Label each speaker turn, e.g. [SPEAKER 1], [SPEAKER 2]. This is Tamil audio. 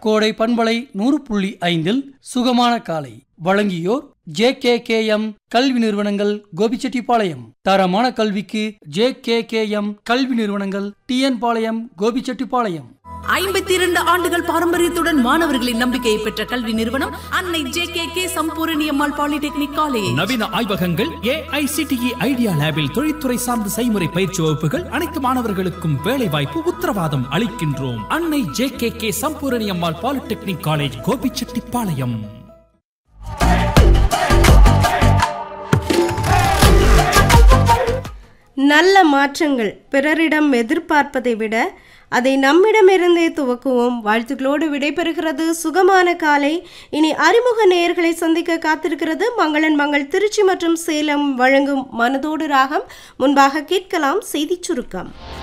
[SPEAKER 1] கோடை பண்பலை நூறு புள்ளி ஐந்தில் சுகமான காலை வழங்கியோர் ஜே கே கே எம் கல்வி நிறுவனங்கள் கோபிச்செட்டிப்பாளையம் தரமான கல்விக்கு ஜே கே கே எம் கல்வி நிறுவனங்கள் டிஎன் பாளையம் கோபிச்செட்டிப்பாளையம்
[SPEAKER 2] ஐம்பத்தி இரண்டு ஆண்டுகள் பாரம்பரியத்துடன் மாணவர்களின் நம்பிக்கையை பெற்ற கல்வி நிறுவனம் Annai J K K Sampoorani Ammal polytechnic college
[SPEAKER 3] நவீன ஆய்வகங்கள் ஏஐசிடிஇ ஐடியா லேபில் தொழில்துறை சார்ந்த செய்முறை பயிற்சி வகுப்புகள் அனைத்து மாணவர்களுக்கும் வேலை வாய்ப்பு உத்தரவாதம் அளிக்கின்றோம் Annai J K K Sampoorani Ammal polytechnic college Gobichettipalayam
[SPEAKER 4] நல்ல மாற்றங்கள் பிறரிடம் எதிர்பார்ப்பதை விட அதை நம்மிடமிருந்தே துவக்குவோம் வாழ்த்துக்களோடு விடைபெறுகிறது சுகமான காலை இனி அறிமுக நேயர்களை சந்திக்க காத்திருக்கிறது மங்களன் மங்கள் திருச்சி மற்றும் சேலம் வழங்கும் மனதோடு ராகம் முன்பாக கேட்கலாம் செய்திச் சுருக்கம்